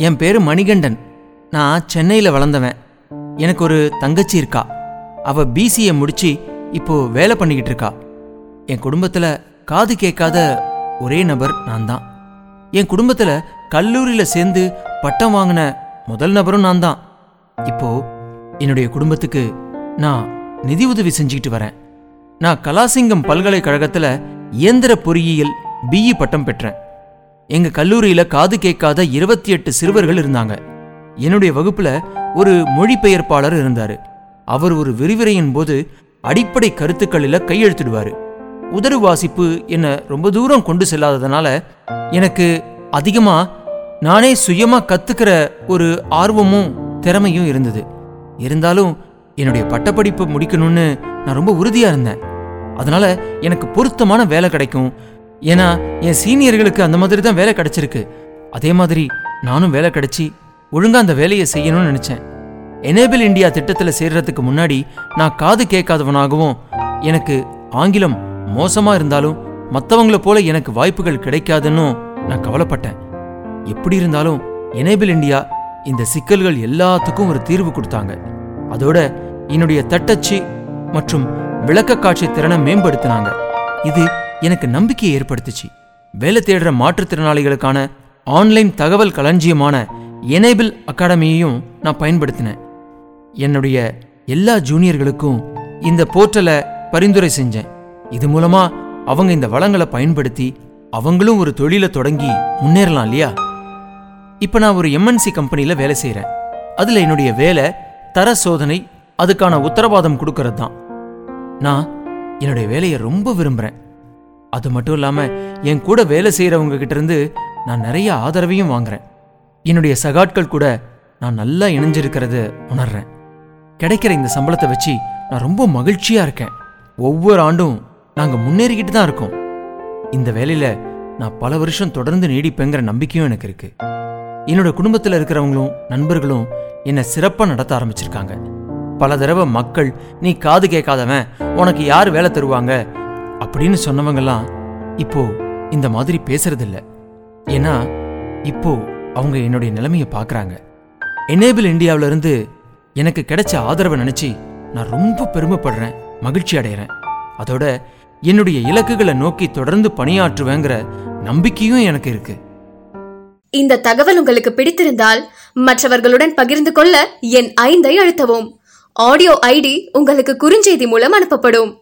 என் பேரு மணிகண்டன் நான் சென்னையில் வளர்ந்தவன் எனக்கு ஒரு தங்கச்சி இருக்கா அவ பிசிஏ முடிச்சு இப்போ வேலை பண்ணிக்கிட்டு இருக்கா என் குடும்பத்தில் காது கேட்காத ஒரே நபர் நான் தான் என் குடும்பத்தில் கல்லூரியில் சேர்ந்து பட்டம் வாங்கின முதல் நபரும் நான் தான் இப்போ என்னுடைய குடும்பத்துக்கு நான் நிதி உதவி செஞ்சுக்கிட்டு வரேன் நான் கலாசிங்கம் பல்கலைக்கழகத்தில் இயந்திர பொறியியல் பிஇ பட்டம் பெற்றேன் எங்க கல்லூரியில காது கேட்காத இருபத்தி எட்டு சிறுவர்கள் இருந்தாங்க என்னுடைய வகுப்புல ஒரு மொழிபெயர்ப்பாளர் இருந்தாரு அவர் ஒரு விரிவுரையின் போது அடிப்படை கருத்துக்களில் கையெழுத்திடுவாரு உதடு வாசிப்பு என்ன ரொம்ப தூரம் கொண்டு செல்லாததுனால எனக்கு அதிகமா நானே சுயமா கத்துக்கிற ஒரு ஆர்வமும் திறமையும் இருந்தது இருந்தாலும் என்னுடைய பட்டப்படிப்பு முடிக்கணும்னு நான் ரொம்ப உறுதியா இருந்தேன் அதனால எனக்கு பொருத்தமான வேலை கிடைக்கும் ஏன்னா என் சீனியர்களுக்கு அந்த மாதிரி தான் வேலை கிடைச்சிருக்கு அதே மாதிரி நானும் வேலை கிடைச்சி ஒழுங்கா அந்த வேலையை செய்யணும்னு நினைச்சேன் எனேபிள் இந்தியா திட்டத்தில் சேர்றதுக்கு முன்னாடி நான் காது கேட்காதவனாகவும் எனக்கு ஆங்கிலம் மோசமா இருந்தாலும் மற்றவங்கள போல எனக்கு வாய்ப்புகள் கிடைக்காதுன்னு நான் கவலைப்பட்டேன் எப்படி இருந்தாலும் எனேபிள் இந்தியா இந்த சிக்கல்கள் எல்லாத்துக்கும் ஒரு தீர்வு கொடுத்தாங்க அதோட என்னுடைய தட்டச்சு மற்றும் விளக்கக்காட்சி திறனை மேம்படுத்தினாங்க இது எனக்கு நம்பிக்கையை ஏற்படுத்துச்சு வேலை தேடுற மாற்றுத்திறனாளிகளுக்கான ஆன்லைன் தகவல் களஞ்சியமான எனேபிள் அகாடமியையும் நான் பயன்படுத்தினேன் என்னுடைய எல்லா ஜூனியர்களுக்கும் இந்த போர்ட்டலை பரிந்துரை செஞ்சேன் இது மூலமா அவங்க இந்த வளங்களை பயன்படுத்தி அவங்களும் ஒரு தொழிலை தொடங்கி முன்னேறலாம் இல்லையா இப்போ நான் ஒரு எம்என்சி கம்பெனியில் வேலை செய்கிறேன் அதில் என்னுடைய வேலை தர சோதனை அதுக்கான உத்தரவாதம் கொடுக்கறது தான் நான் என்னுடைய வேலையை ரொம்ப விரும்புகிறேன் அது மட்டும் இல்லாமல் என் கூட வேலை செய்கிறவங்க கிட்ட இருந்து நான் நிறைய ஆதரவையும் வாங்குறேன் என்னுடைய சகாட்கள் கூட நான் நல்லா இணைஞ்சிருக்கிறத உணர்றேன் கிடைக்கிற இந்த சம்பளத்தை வச்சு நான் ரொம்ப மகிழ்ச்சியாக இருக்கேன் ஒவ்வொரு ஆண்டும் நாங்கள் முன்னேறிக்கிட்டு தான் இருக்கோம் இந்த வேலையில நான் பல வருஷம் தொடர்ந்து நீடிப்பேங்கிற நம்பிக்கையும் எனக்கு இருக்கு என்னோட குடும்பத்தில் இருக்கிறவங்களும் நண்பர்களும் என்னை சிறப்பாக நடத்த ஆரம்பிச்சிருக்காங்க பல தடவை மக்கள் நீ காது கேட்காதவன் உனக்கு யார் வேலை தருவாங்க அப்படின்னு சொன்னவங்கெல்லாம் இப்போ இந்த மாதிரி பேசுறதில்ல ஏன்னா இப்போ அவங்க என்னுடைய நிலைமையை பார்க்கறாங்க எனேபிள் இந்தியாவில இருந்து எனக்கு கிடைச்ச ஆதரவை நினைச்சு நான் ரொம்ப பெருமைப்படுறேன் மகிழ்ச்சி அடைகிறேன் அதோட என்னுடைய இலக்குகளை நோக்கி தொடர்ந்து பணியாற்றுவேங்கிற நம்பிக்கையும் எனக்கு இருக்கு இந்த தகவல் உங்களுக்கு பிடித்திருந்தால் மற்றவர்களுடன் பகிர்ந்து கொள்ள என் ஐந்தை அழுத்தவும் ஆடியோ ஐடி உங்களுக்கு குறுஞ்செய்தி மூலம் அனுப்பப்படும்